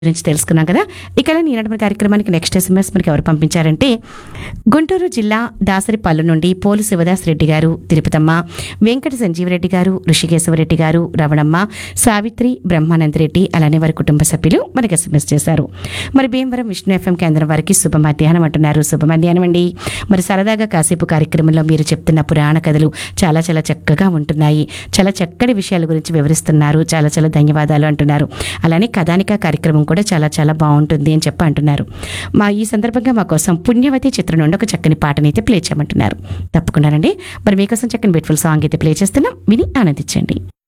గురించి తెలుసుకున్నాం కదా ఇక ఈనాటి మన కార్యక్రమానికి నెక్స్ట్ ఎస్ఎంఎస్ మనకి ఎవరు పంపించారంటే గుంటూరు జిల్లా దాసరిపల్లు నుండి పోలు శివదాస్ రెడ్డి గారు తిరుపతమ్మ వెంకట సంజీవరెడ్డి గారు ఋషికేశవరెడ్డి గారు రవణమ్మ సావిత్రి బ్రహ్మానంద రెడ్డి అలానే వారి కుటుంబ సభ్యులు మనకి ఎస్ఎంఎస్ చేశారు మరి భీమవరం విష్ణు ఎఫ్ఎం కేంద్రం వారికి శుభ మధ్యాహ్నం అంటున్నారు శుభ మధ్యాహ్నం అండి మరి సరదాగా కాసేపు కార్యక్రమంలో మీరు చెప్తున్న పురాణ కథలు చాలా చాలా చక్కగా ఉంటున్నాయి చాలా చక్కటి విషయాల గురించి వివరిస్తున్నారు చాలా చాలా ధన్యవాదాలు అంటున్నారు అలానే కథానిక కార్యక్రమం కూడా చాలా చాలా బాగుంటుంది అని చెప్పి అంటున్నారు మా ఈ సందర్భంగా మా కోసం పుణ్యవతి చిత్రం నుండి ఒక చక్కని పాటని అయితే ప్లే చేయమంటున్నారు తప్పకుండానండి మరి మీకోసం చక్కని బ్యూటిఫుల్ సాంగ్ అయితే ప్లే చేస్తున్నాం విని ఆనందించండి